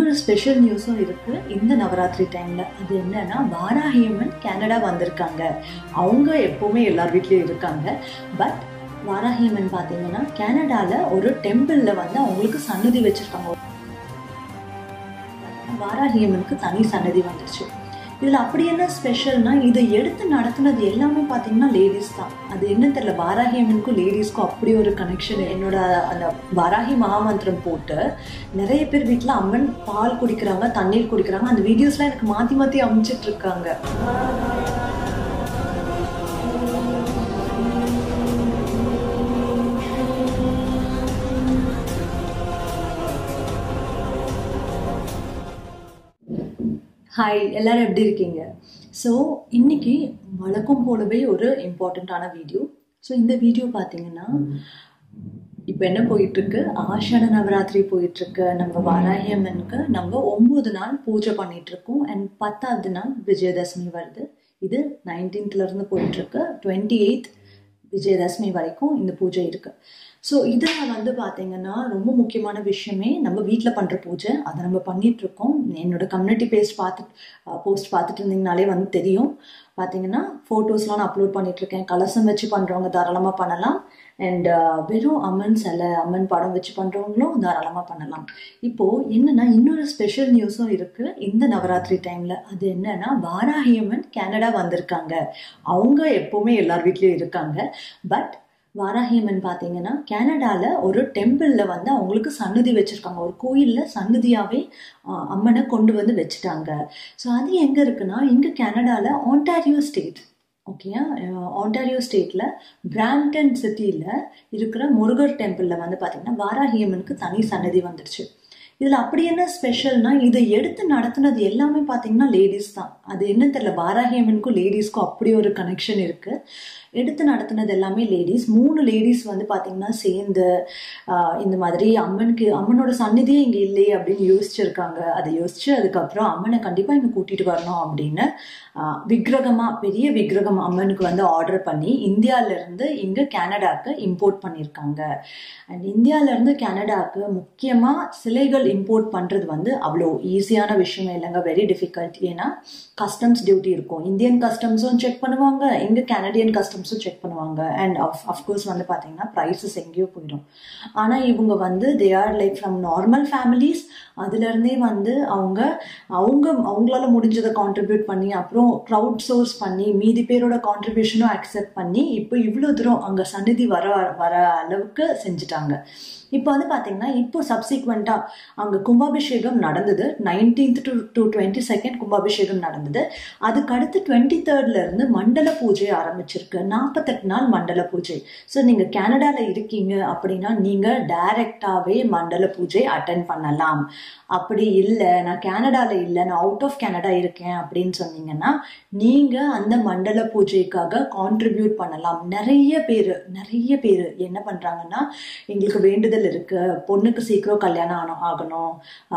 இன்னொரு ஸ்பெஷல் நியூஸும் இருக்கு இந்த நவராத்திரி டைம்ல அது என்னன்னா வாராகியம்மன் கனடா வந்திருக்காங்க அவங்க எப்பவுமே எல்லார் வீட்லயும் இருக்காங்க பட் வாராகியம்மன் பார்த்தீங்கன்னா கனடால ஒரு டெம்பிள்ல வந்து அவங்களுக்கு சன்னதி வச்சிருக்காங்க வாராகியம்மனுக்கு தனி சன்னதி வந்துருச்சு இதில் அப்படி என்ன ஸ்பெஷல்னா இதை எடுத்து நடத்துனது எல்லாமே பார்த்தீங்கன்னா லேடிஸ் தான் அது என்ன தெரியல வாராகியம்மனுக்கும் லேடிஸ்க்கும் அப்படி ஒரு கனெக்ஷன் என்னோட அந்த வாராகி மகாமந்திரம் போட்டு நிறைய பேர் வீட்டில் அம்மன் பால் குடிக்கிறாங்க தண்ணீர் குடிக்கிறாங்க அந்த வீடியோஸ்லாம் எனக்கு மாற்றி மாற்றி அமைச்சிட்டு இருக்காங்க ஹாய் எல்லாரும் எப்படி இருக்கீங்க ஸோ இன்னைக்கு வழக்கம் போலவே ஒரு இம்பார்ட்டண்ட்டான வீடியோ ஸோ இந்த வீடியோ பார்த்தீங்கன்னா இப்போ என்ன போயிட்டுருக்கு ஆஷாட நவராத்திரி போயிட்டுருக்கு நம்ம வாராகியம்மனுக்கு நம்ம ஒம்பது நாள் பூஜை பண்ணிகிட்ருக்கோம் அண்ட் பத்தாவது நாள் விஜயதசமி வருது இது நைன்டீன்த்லேருந்து போயிட்டுருக்கு டுவெண்ட்டி எயித் விஜயதசமி வரைக்கும் இந்த பூஜை இருக்குது ஸோ இதில் வந்து பார்த்தீங்கன்னா ரொம்ப முக்கியமான விஷயமே நம்ம வீட்டில் பண்ணுற பூஜை அதை நம்ம பண்ணிகிட்ருக்கோம் என்னோட கம்யூனிட்டி பேஸ்ட் பார்த்து போஸ்ட் பார்த்துட்டு இருந்தீங்கனாலே வந்து தெரியும் பார்த்தீங்கன்னா ஃபோட்டோஸ்லாம் நான் அப்லோட் பண்ணிகிட்ருக்கேன் கலசம் வச்சு பண்ணுறவங்க தாராளமாக பண்ணலாம் அண்ட் வெறும் அம்மன் சிலை அம்மன் படம் வச்சு பண்ணுறவங்களும் தாராளமாக பண்ணலாம் இப்போது என்னென்னா இன்னொரு ஸ்பெஷல் நியூஸும் இருக்குது இந்த நவராத்திரி டைமில் அது என்னன்னா வாராகியம்மன் கனடா வந்திருக்காங்க அவங்க எப்போவுமே எல்லார் வீட்லேயும் இருக்காங்க பட் வாராகியம்மன் பார்த்தீங்கன்னா கனடாவில் ஒரு டெம்பிளில் வந்து அவங்களுக்கு சன்னதி வச்சுருக்காங்க ஒரு கோயிலில் சன்னதியாகவே அம்மனை கொண்டு வந்து வச்சுட்டாங்க ஸோ அது எங்கே இருக்குன்னா இங்கே கனடாவில் ஆண்டாரியோ ஸ்டேட் ஓகேயா ஆண்டாரியோ ஸ்டேட்டில் பிராம்டன் சிட்டியில் இருக்கிற முருகர் டெம்பிளில் வந்து பார்த்திங்கன்னா வாராகியம்மனுக்கு தனி சன்னதி வந்துடுச்சு இதில் அப்படி என்ன ஸ்பெஷல்னா இதை எடுத்து நடத்துனது எல்லாமே பார்த்தீங்கன்னா லேடிஸ் தான் அது என்ன தெரியல வாராகியம்மனுக்கும் லேடிஸ்க்கும் அப்படி ஒரு கனெக்ஷன் இருக்குது எடுத்து நடத்துனது எல்லாமே லேடிஸ் மூணு லேடிஸ் வந்து பார்த்தீங்கன்னா சேர்ந்து இந்த மாதிரி அம்மனுக்கு அம்மனோட சந்நிதியே இங்கே இல்லையே அப்படின்னு யோசிச்சிருக்காங்க அதை யோசிச்சு அதுக்கப்புறம் அம்மனை கண்டிப்பாக இங்கே கூட்டிகிட்டு வரணும் அப்படின்னு விக்கிரகமாக பெரிய விக்கிரகம் அம்மனுக்கு வந்து ஆர்டர் பண்ணி இந்தியாவிலேருந்து இங்கே கனடாவுக்கு இம்போர்ட் பண்ணியிருக்காங்க அண்ட் இந்தியாவிலேருந்து கனடாவுக்கு முக்கியமாக சிலைகள் இம்போர்ட் பண்ணுறது வந்து அவ்வளோ ஈஸியான விஷயமே இல்லைங்க வெரி டிஃபிகல்ட் ஏன்னா கஸ்டம்ஸ் டியூட்டி இருக்கும் இந்தியன் கஸ்டம்ஸும் செக் பண்ணுவாங்க இங்கே கனடியன் கஸ்டம்ஸும் செக் பண்ணுவாங்க அண்ட் அஃப் அஃப்கோர்ஸ் வந்து பார்த்தீங்கன்னா ப்ரைஸஸ் எங்கேயோ போயிடும் ஆனால் இவங்க வந்து they are like from normal families அதுலேருந்தே வந்து அவங்க அவங்க அவங்களால முடிஞ்சதை கான்ட்ரிபியூட் பண்ணி அப்புறம் க்ரௌட் சோர்ஸ் பண்ணி மீதி பேரோட கான்ட்ரிபியூஷனும் அக்செப்ட் பண்ணி இப்போ இவ்வளோ தூரம் அங்கே சந்நிதி வர வர அளவுக்கு செஞ்சுட்டாங்க இப்போ வந்து பார்த்தீங்கன்னா இப்போ சப்சிக்வெண்ட்டாக அங்கே கும்பாபிஷேகம் நடந்தது nineteenth to to twenty second கும்பாபிஷேகம் நடந்தது அதுக்கு அடுத்து டுவெண்ட்டி தேர்ட்லேருந்து மண்டல பூஜை ஆரம்பிச்சிருக்கு நாற்பத்தெட்டு நாள் மண்டல பூஜை ஸோ நீங்கள் கனடாவில் இருக்கீங்க அப்படின்னா நீங்கள் டைரெக்டாகவே மண்டல பூஜை அட்டன் பண்ணலாம் அப்படி இல்லை நான் கனடாவில் இல்லை நான் அவுட் ஆஃப் கனடா இருக்கேன் அப்படின்னு சொன்னீங்கன்னா நீங்கள் அந்த மண்டல பூஜைக்காக கான்ட்ரிபியூட் பண்ணலாம் நிறைய பேர் நிறைய பேர் என்ன பண்ணுறாங்கன்னா எங்களுக்கு வேண்டுதல் இருக்கு பொண்ணுக்கு சீக்கிரம் கல்யாணம் ஆன ஆகணும்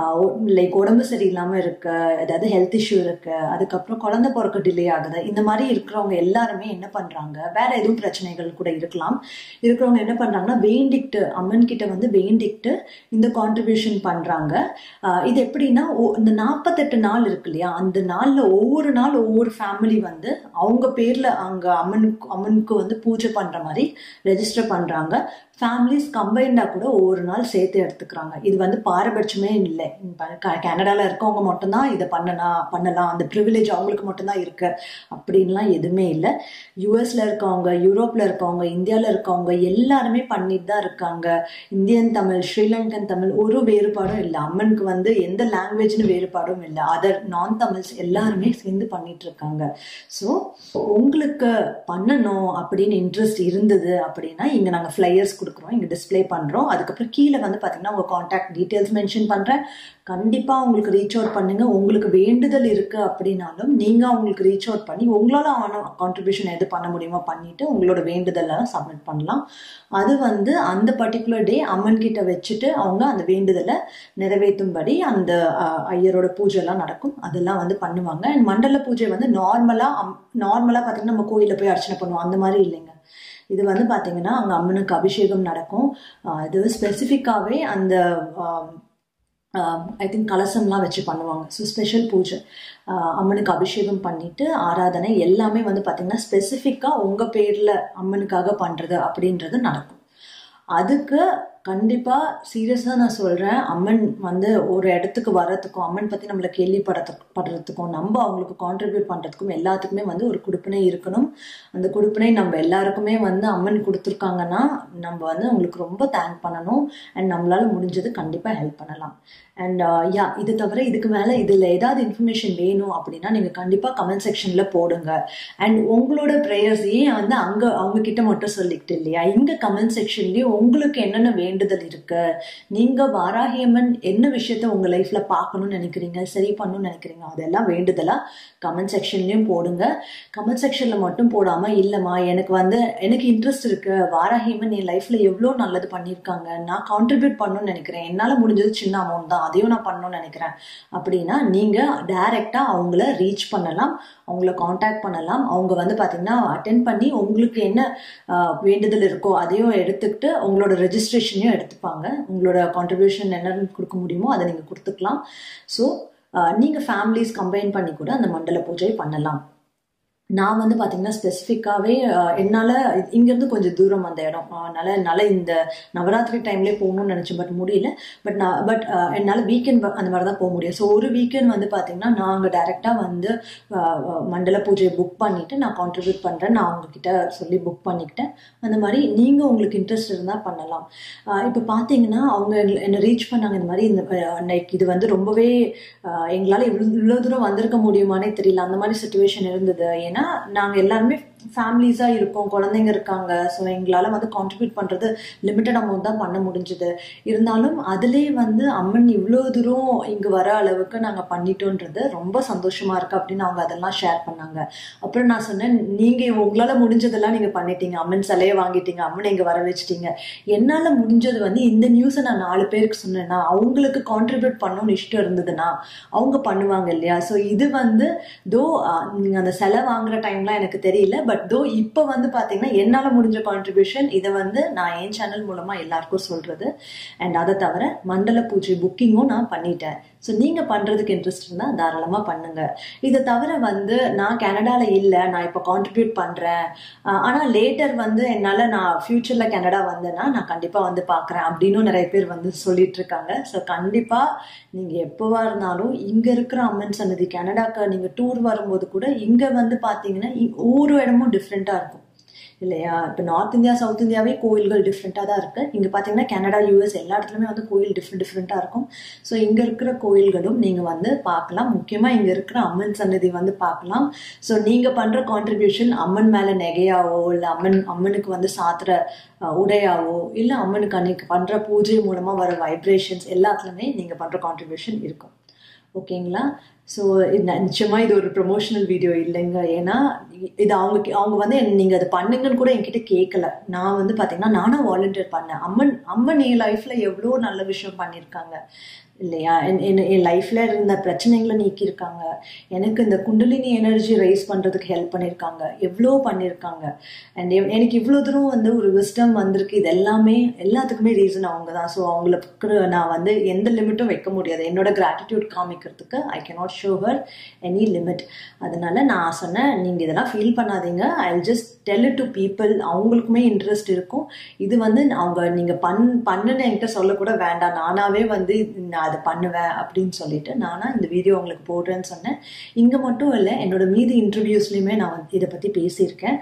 லைக் உடம்பு சரியில்லாமல் இருக்கு ஏதாவது ஹெல்த் இஷ்யூ இருக்கு அதுக்கப்புறம் குழந்தை பிறக்க டிலே ஆகுது இந்த மாதிரி இருக்கிறவங்க எல்லாருமே என்ன பண்ணுறாங்க வேற எதுவும் பிரச்சனைகள் கூட இருக்கலாம் இருக்கிறவங்க என்ன பண்ணுறாங்கன்னா வேண்டிக்கிட்டு அம்மன் கிட்ட வந்து வேண்டிக்கிட்டு இந்த கான்ட்ரிபியூஷன் பண்ணுறாங்க இது எப்படின்னா இந்த நாற்பத்தெட்டு நாள் இருக்கு இல்லையா அந்த நாளில் ஒவ்வொரு நாள் ஒவ்வொரு ஃபேமிலி வந்து அவங்க பேரில் அங்கே அம்மனுக்கு அம்மனுக்கு வந்து பூஜை பண்ணுற மாதிரி ரெஜிஸ்டர் பண்ணுறாங்க ஃபேமிலிஸ் கம்பைண்டாக கூட ஒவ்வொரு நாள் சேர்த்து எடுத்துக்கிறாங்க இது வந்து பாரபட்சமே இல்லை கனடாவில் இருக்கவங்க மட்டும்தான் இதை பண்ணலாம் பண்ணலாம் அந்த ப்ரிவிலேஜ் அவங்களுக்கு மட்டும்தான் இருக்கு அப்படின்லாம் எதுவுமே இல்லை யூஎஸில் இருக்கவங்க யூரோப்பில் இருக்கவங்க இந்தியாவில் இருக்கவங்க எல்லாருமே பண்ணிட்டு தான் இருக்காங்க இந்தியன் தமிழ் ஸ்ரீலங்கன் தமிழ் ஒரு வேறுபாடும் இல்லை அம்மனுக்கு வந்து எந்த லாங்குவேஜ்னு வேறுபாடும் இல்லை அதர் நான் தமிழ்ஸ் எல்லாருமே சேர்ந்து பண்ணிட்டு இருக்காங்க ஸோ உங்களுக்கு பண்ணணும் அப்படின்னு இன்ட்ரெஸ்ட் இருந்தது அப்படின்னா இங்கே நாங்கள் ஃப்ளையர்ஸ் கொடுக்குறோம் இங்கே டிஸ்பிளே பண்ணுறோம் அதுக்கப்புறம் கீழே வந்து பார்த்தீங்கன்னா உங்கள் காண்டாக்ட் டீட்டெயில்ஸ் மென்ஷன் பண்ணுறேன் கண்டிப்பாக உங்களுக்கு ரீச் அவுட் பண்ணுங்க உங்களுக்கு வேண்டுதல் இருக்கு அப்படின்னாலும் நீங்கள் அவங்களுக்கு ரீச் அவுட் பண்ணி உங்களால் ஆன கான்ட்ரிபியூஷன் எது பண்ண முடியுமோ பண்ணிட்டு உங்களோட வேண்டுதலாம் சப்மிட் பண்ணலாம் அது வந்து அந்த பர்டிகுலர் டே அம்மன் கிட்ட வச்சுட்டு அவங்க அந்த வேண்டுதலை நிறைவேற்றும்படி அந்த ஐயரோட பூஜைலாம் நடக்கும் அதெல்லாம் வந்து பண்ணுவாங்க அண்ட் மண்டல பூஜை வந்து நார்மலாக நார்மலாக பார்த்தீங்கன்னா நம்ம கோயிலில் போய் அர்ச்சனை பண்ணுவோம் அந்த மாதிரி இல்லைங்க இது வந்து பார்த்தீங்கன்னா அங்கே அம்மனுக்கு அபிஷேகம் நடக்கும் இது ஸ்பெசிஃபிக்காகவே அந்த ஐ திங்க் கலசம்லாம் வச்சு பண்ணுவாங்க ஸோ ஸ்பெஷல் பூஜை ஆஹ் அம்மனுக்கு அபிஷேகம் பண்ணிட்டு ஆராதனை எல்லாமே வந்து பார்த்திங்கன்னா ஸ்பெசிஃபிக்காக உங்கள் பேரில் அம்மனுக்காக பண்ணுறது அப்படின்றது நடக்கும் அதுக்கு கண்டிப்பாக சீரியஸாக நான் சொல்கிறேன் அம்மன் வந்து ஒரு இடத்துக்கு வர்றதுக்கும் அம்மன் பற்றி நம்மளை கேள்விப்படத்துக்கு படுறதுக்கும் நம்ம அவங்களுக்கு கான்ட்ரிபியூட் பண்ணுறதுக்கும் எல்லாத்துக்குமே வந்து ஒரு கொடுப்பினை இருக்கணும் அந்த கொடுப்பினை நம்ம எல்லாருக்குமே வந்து அம்மன் கொடுத்துருக்காங்கன்னா நம்ம வந்து அவங்களுக்கு ரொம்ப தேங்க் பண்ணணும் அண்ட் நம்மளால முடிஞ்சது கண்டிப்பாக ஹெல்ப் பண்ணலாம் அண்ட் யா இது தவிர இதுக்கு மேலே இதில் ஏதாவது இன்ஃபர்மேஷன் வேணும் அப்படின்னா நீங்கள் கண்டிப்பாக கமெண்ட் செக்ஷனில் போடுங்க அண்ட் உங்களோட ப்ரேயர்ஸ் ஏன் வந்து அங்கே அவங்க கிட்ட மட்டும் சொல்லிக்கிட்டு இல்லையா இங்கே கமெண்ட் செக்ஷன்லேயும் உங்களுக்கு என்னென்ன வேண்டுதல் இருக்கு நீங்கள் வாராகியம்மன் என்ன விஷயத்த உங்கள் லைஃப்பில் பார்க்கணும்னு நினைக்கிறீங்க சரி பண்ணணும்னு நினைக்கிறீங்க அதெல்லாம் வேண்டுதலாக கமெண்ட் செக்ஷன்லேயும் போடுங்க கமெண்ட் செக்ஷனில் மட்டும் போடாமல் இல்லைம்மா எனக்கு வந்து எனக்கு இன்ட்ரெஸ்ட் இருக்கு வாராகியம்மன் என் லைஃப்பில் எவ்வளோ நல்லது பண்ணியிருக்காங்க நான் கான்ட்ரிபியூட் பண்ணணும்னு நினைக்கிறேன் என்னால் முடிஞ்சது சின்ன அமௌண்ட் தான் அதையும் நான் பண்ணணும்னு நினைக்கிறேன் அப்படின்னா நீங்கள் டைரெக்டாக அவங்கள ரீச் பண்ணலாம் அவங்கள காண்டாக்ட் பண்ணலாம் அவங்க வந்து பார்த்தீங்கன்னா அட்டென்ட் பண்ணி உங்களுக்கு என்ன ஆஹ், வேண்டுதல் இருக்கோ அதையும் எடுத்துக்கிட்டு உங்களோட ரெஜிஸ்ட்ரேஷனையும் எடுத்துப்பாங்க உங்களோட கான்ட்ரிபியூஷன் என்னன்னு கொடுக்க முடியுமோ அதை நீங்கள் கொடுத்துக்கலாம் ஸோ நீங்கள் ஃபேமிலிஸ் கம்பைன் பண்ணி கூட அந்த மண்டல பூஜை பண்ணலாம் நான் வந்து பார்த்தீங்கன்னா ஸ்பெசிஃபிக்காகவே என்னால் இங்கேருந்து கொஞ்சம் தூரம் அந்த இடம் அதனால் என்னால் இந்த நவராத்திரி டைம்லேயே போகணும்னு நினச்சேன் பட் முடியல பட் நான் பட் என்னால் வீக்கெண்ட் அந்த மாதிரி தான் போக முடியும் ஸோ ஒரு வீக்கெண்ட் வந்து பார்த்தீங்கன்னா நான் அங்கே டைரெக்டாக வந்து அஹ், அஹ், மண்டல பூஜையை புக் பண்ணிவிட்டு நான் கான்ட்ரிபியூட் பண்ணுறேன் நான் அவங்கக்கிட்ட சொல்லி புக் பண்ணிக்கிட்டேன் அந்த மாதிரி நீங்கள் உங்களுக்கு இன்ட்ரெஸ்ட் இருந்தால் பண்ணலாம் இப்போ பார்த்தீங்கன்னா அவங்க எங்களை- என்னை ரீச் பண்ணாங்க இந்த மாதிரி இந்த லைக் இது வந்து ரொம்பவே அஹ், எங்களால் இவ்வளோ இவ்வளோ தூரம் வந்திருக்க முடியுமானே தெரியல அந்த மாதிரி சுச்சுவேஷன் இருந்தது ஏன்னா நாங்கள் எல்லாருமே ஃபேமிலிஸாக இருக்கோம் குழந்தைங்க இருக்காங்க ஸோ எங்களால் வந்து கான்ட்ரிபியூட் பண்ணுறது லிமிட்டட் அமௌண்ட் தான் பண்ண முடிஞ்சுது இருந்தாலும் அதிலே வந்து அம்மன் இவ்வளோ தூரம் இங்கே வர அளவுக்கு நாங்கள் பண்ணிட்டோன்றது ரொம்ப சந்தோஷமாக இருக்குது அப்படின்னு அவங்க அதெல்லாம் ஷேர் பண்ணாங்க அப்புறம் நான் சொன்னேன் நீங்கள் உங்களால் முடிஞ்சதெல்லாம் நீங்கள் பண்ணிட்டீங்க அம்மன் சிலையை வாங்கிட்டீங்க அம்மன் இங்கே வர வச்சிட்டீங்க என்னால் முடிஞ்சது வந்து இந்த நியூஸை நான் நாலு பேருக்கு சொன்னேன்னா அவங்களுக்கு கான்ட்ரிபியூட் பண்ணணும்னு இஷ்டம் இருந்ததுன்னா அவங்க பண்ணுவாங்க இல்லையா ஸோ இது வந்து தோ நீங்கள் அந்த சிலை வாங்குற டைம்லாம் எனக்கு தெரியல பட் தோ இப்போ வந்து பார்த்தீங்கன்னா என்னால் முடிஞ்ச கான்ட்ரிபியூஷன் இதை வந்து நான் என் சேனல் மூலமாக எல்லாருக்கும் சொல்கிறது அண்ட் அதை தவிர மண்டல பூஜை புக்கிங்கும் நான் பண்ணிட்டேன் ஸோ நீங்கள் பண்ணுறதுக்கு இன்ட்ரெஸ்ட் இருந்தால் தாராளமாக பண்ணுங்கள் இதை தவிர வந்து நான் கனடாவில் இல்லை நான் இப்போ கான்ட்ரிபியூட் பண்ணுறேன் ஆனால் லேட்டர் வந்து என்னால் நான் ஃப்யூச்சரில் கனடா வந்தேன்னா நான் கண்டிப்பாக வந்து பார்க்குறேன் அப்படின்னும் நிறைய பேர் வந்து சொல்லிட்டு இருக்காங்க ஸோ கண்டிப்பாக நீங்கள் எப்போவா இருந்தாலும் இங்கே இருக்கிற அம்மன் சன்னதி கனடாக்கு நீங்கள் டூர் வரும்போது கூட இங்கே வந்து பார்த்தீங்கன்னா இ- ஒவ்வொரு இடமும் டிஃப்ரெண்ட்டாக இருக்கும் இல்லையா இப்போ நார்த் இந்தியா சவுத் இந்தியாவே கோயில்கள் டிஃப்ரெண்ட்டாக தான் இருக்குது இங்கே பார்த்தீங்கன்னா கனடா யூஎஸ் எல்லா இடத்துலையுமே வந்து கோயில் டிஃப்ரெண்ட் டிஃப்ரெண்ட்டாக இருக்கும் ஸோ இங்கே இருக்கிற கோயில்களும் நீங்கள் வந்து பார்க்கலாம் முக்கியமாக இங்கே இருக்கிற அம்மன் சன்னதி வந்து பார்க்கலாம் ஸோ நீங்கள் பண்ணுற கான்ட்ரிபியூஷன் அம்மன் மேலே நெகையாவோ இல்லை அம்மன் அம்மனுக்கு வந்து சாத்துற அஹ், உடையாவோ இல்லை அம்மனுக்கு அன்னைக்கு பண்ணுற பூஜை மூலமாக வர வைப்ரேஷன்ஸ் எல்லாத்துலேயுமே நீங்கள் பண்ணுற கான்ட்ரிபியூஷன் இருக்கும் ஓகேங்களா ஸோ நிச்சயமாக இது ஒரு ப்ரொமோஷனல் வீடியோ இல்லைங்க ஏன்னா இது அவங்க அவங்க வந்து நீங்கள் அதை பண்ணுங்கன்னு கூட என்கிட்ட கேட்கல நான் வந்து பார்த்தீங்கன்னா நானும் வாலண்டியர் பண்ணேன் அம்மன் அம்மன் என் லைஃப்பில் எவ்வளோ நல்ல விஷயம் பண்ணியிருக்காங்க இல்லையா என் என்- என் லைஃப்பில் இருந்த பிரச்சனைகளை நீக்கியிருக்காங்க எனக்கு இந்த குண்டலினி எனர்ஜி ரைஸ் பண்ணுறதுக்கு ஹெல்ப் பண்ணியிருக்காங்க எவ்வளோ பண்ணியிருக்காங்க அண்ட் எனக்கு இவ்வளோ தூரம் வந்து ஒரு விஸ்டம் வந்திருக்கு இது எல்லாமே எல்லாத்துக்குமே ரீசன் அவங்க தான் ஸோ அவங்களுக்கு நான் வந்து எந்த லிமிட்டும் வைக்க முடியாது என்னோட கிராட்டிடியூட் காமிக்கிறதுக்கு I cannot show her any limit அதனால நான் சொன்னேன் நீங்கள் இதெல்லாம் ஃபீல் பண்ணாதீங்க I just tell it to people அவங்களுக்குமே இன்ட்ரெஸ்ட் இருக்கும் இது வந்து அவங்க நீங்கள் பண் பண்ணுன்னு என்கிட்ட சொல்லக்கூட வேண்டாம் நானாவே வந்து நான் அதை பண்ணுவேன் அப்படின்னு சொல்லிட்டு நானா இந்த வீடியோ உங்களுக்கு போடுறேன்னு சொன்னேன் இங்கே மட்டும் இல்லை என்னோட மீதி இன்டர்வியூஸ்லையுமே நான் வந்து இதை பற்றி பேசியிருக்கேன்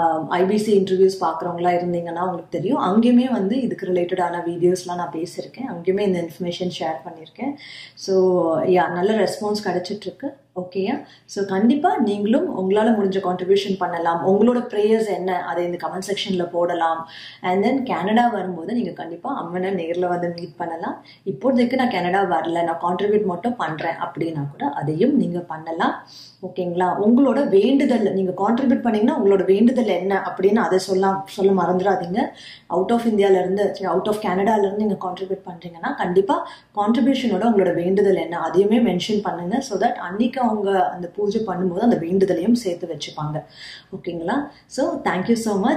ஐபிசி இன்டர்வியூஸ் பார்க்குறவங்களா இருந்தீங்கன்னா உங்களுக்கு தெரியும் அங்கேயுமே வந்து இதுக்கு ரிலேட்டடான வீடியோஸ்லாம் நான் பேசியிருக்கேன் அங்கேயுமே இந்த இன்ஃபர்மேஷன் ஷேர் பண்ணியிருக்கேன் ஸோ யா நல்ல ரெஸ்பான்ஸ் கிடைச்சிட்ருக்கு ஓகேயா ஸோ கண்டிப்பாக நீங்களும் உங்களால் முடிஞ்ச கான்ட்ரிபியூஷன் பண்ணலாம் உங்களோட ப்ரேயர்ஸ் என்ன அதை இந்த கமெண்ட் செக்ஷனில் போடலாம் அண்ட் தென் கனடா வரும்போது நீங்கள் கண்டிப்பாக அம்மனை நேரில் வந்து மீட் பண்ணலாம் இப்போதைக்கு நான் கனடா வரல நான் கான்ட்ரிபியூட் மட்டும் பண்ணுறேன் அப்படின்னா கூட அதையும் நீங்கள் பண்ணலாம் ஓகேங்களா உங்களோட வேண்டுதல் நீங்கள் கான்ட்ரிபியூட் பண்ணீங்கன்னா உங்களோட வேண்டுதல் என்ன அப்படின்னு அதை சொல்ல சொல்ல மறந்துடாதீங்க அவுட் ஆஃப் இந்தியாவிலேருந்து அவுட் ஆஃப் கனடாலேருந்து நீங்கள் கான்ட்ரிபியூட் பண்ணுறீங்கன்னா கண்டிப்பாக கான்ட்ரிபியூஷனோட உங்களோட வேண்டுதல் என்ன அதையுமே மென்ஷன் பண்ணுங்க ஸோ தட் அன்னைக்கு அவங்க அந்த பூஜை பண்ணும்போது அந்த வேண்டுதலையும் சேர்த்து வச்சுப்பாங்க ஓகேங்களா so thank you so much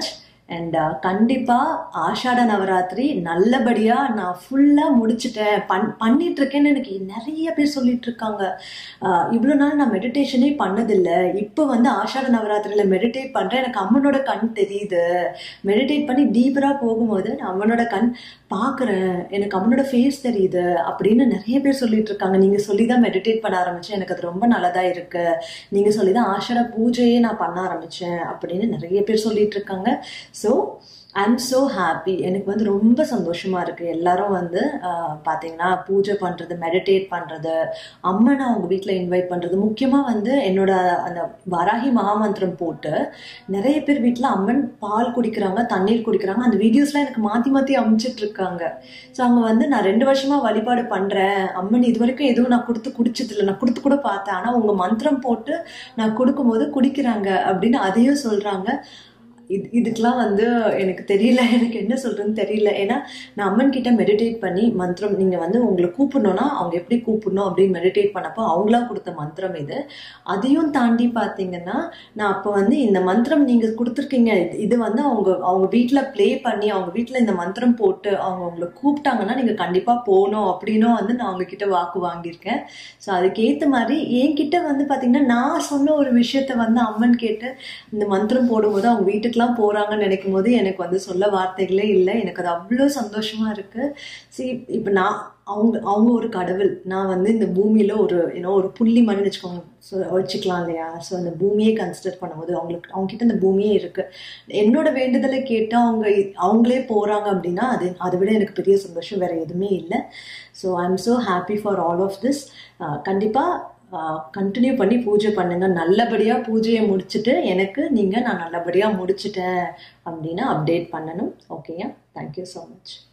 and கண்டிப்பாக ஆஷாட நவராத்திரி நல்லபடியாக நான் ஃபுல்லாக முடிச்சிட்டேன் பண் பண்ணிட்டு இருக்கேன்னு எனக்கு நிறைய பேர் சொல்லிட்டு இருக்காங்க இவ்வளோ நாள் நான் மெடிடேஷனே பண்ணதில்லை இப்போ வந்து ஆஷாட நவராத்திரியில் மெடிடேட் பண்ணுறேன் எனக்கு அம்மனோட கண் தெரியுது மெடிடேட் பண்ணி டீப்பராக போகும்போது நான் அம்மனோட கண் பார்க்குறேன் எனக்கு அம்மனோட ஃபேஸ் தெரியுது அப்படின்னு நிறைய பேர் சொல்லிட்டு இருக்காங்க நீங்கள் சொல்லி தான் மெடிடேட் பண்ண ஆரம்பித்தேன் எனக்கு அது ரொம்ப நல்லதாக இருக்கு நீங்கள் சொல்லி தான் ஆஷாட பூஜையே நான் பண்ண ஆரம்பித்தேன் அப்படின்னு நிறைய பேர் சொல்லிட்டு இருக்காங்க so I am so happy எனக்கு வந்து ரொம்ப சந்தோஷமாக இருக்குது எல்லாரும் வந்து ஆஹ், பார்த்தீங்கன்னா பூஜை பண்ணுறது மெடிடேட் பண்ணுறது அம்மனை அவங்க வீட்டில் இன்வைட் பண்ணுறது முக்கியமாக வந்து என்னோட அந்த வராகி மகாமந்திரம் போட்டு நிறைய பேர் வீட்டில் அம்மன் பால் குடிக்கிறாங்க தண்ணீர் குடிக்கிறாங்க அந்த வீடியோஸ்லாம் எனக்கு மாற்றி மாற்றி அமுச்சிட்டு இருக்காங்க ஸோ அவங்க வந்து நான் ரெண்டு வருஷமாக வழிபாடு பண்ணுறேன் அம்மன் இது வரைக்கும் எதுவும் நான் கொடுத்து குடிச்சதில்லை நான் கொடுத்து கூட பார்த்தேன் ஆனால் உங்கள் மந்திரம் போட்டு நான் கொடுக்கும்போது குடிக்கிறாங்க அப்படின்னு அதையும் சொல்கிறாங்க இது இதுக்கெலாம் வந்து எனக்கு தெரியல எனக்கு என்ன சொல்கிறதுன்னு தெரியல ஏன்னா நான் அம்மன் கிட்ட மெடிடேட் பண்ணி மந்திரம் நீங்கள் வந்து உங்களை கூப்பிடணும்னா அவங்க எப்படி கூப்பிடணும் அப்படின்னு மெடிடேட் பண்ணப்போ அவங்களா கொடுத்த மந்திரம் இது அதையும் தாண்டி பார்த்தீங்கன்னா நான் அப்போ வந்து இந்த மந்திரம் நீங்கள் கொடுத்துருக்கீங்க இது- இது வந்து அவங்க அவங்க வீட்டில் ப்ளே பண்ணி அவங்க வீட்டில் இந்த மந்திரம் போட்டு அவங்க உங்களை கூப்பிட்டாங்கன்னா நீங்கள் கண்டிப்பாக போகணும் அப்படின்னும் வந்து நான் அவங்க கிட்ட வாக்கு வாங்கியிருக்கேன் ஸோ அதுக்கேற்ற மாதிரி என்கிட்ட வந்து பார்த்தீங்கன்னா நான் சொன்ன ஒரு விஷயத்த வந்து அம்மன் கேட்டு இந்த மந்திரம் போடும்போது அவங்க வீட்டுக்கெல்லாம் போகிறாங்கன்னு நினைக்கும் போது எனக்கு வந்து சொல்ல வார்த்தைகளே இல்லை எனக்கு அது அவ்வளோ சந்தோஷமா இருக்கு சரி இப்போ நான் அவங்க அவங்க ஒரு கடவுள் நான் வந்து இந்த பூமியில ஒரு ஏன்னோ ஒரு புள்ளி மாதிரி வச்சுக்கோங்க ஸோ வச்சுக்கலாம் இல்லையா ஸோ அந்த பூமியே கன்சிடர் பண்ணும்போது அவங்களுக்கு அவங்க கிட்ட இந்த பூமியே இருக்கு என்னோட வேண்டுதலை கேட்டு அவங்க அவங்களே போறாங்க அப்படின்னா அது அதை விட எனக்கு பெரிய சந்தோஷம் வேற எதுவுமே இல்லை so I am so happy for all of this கண்டிப்பாக கண்டினியூ பண்ணி பூஜை பண்ணுங்க நல்லபடியாக பூஜையை முடிச்சுட்டு எனக்கு நீங்கள் நான் நல்லபடியாக முடிச்சிட்டேன் அப்படின்னு அப்டேட் பண்ணணும் ஓகேயா தேங்க்யூ ஸோ மச்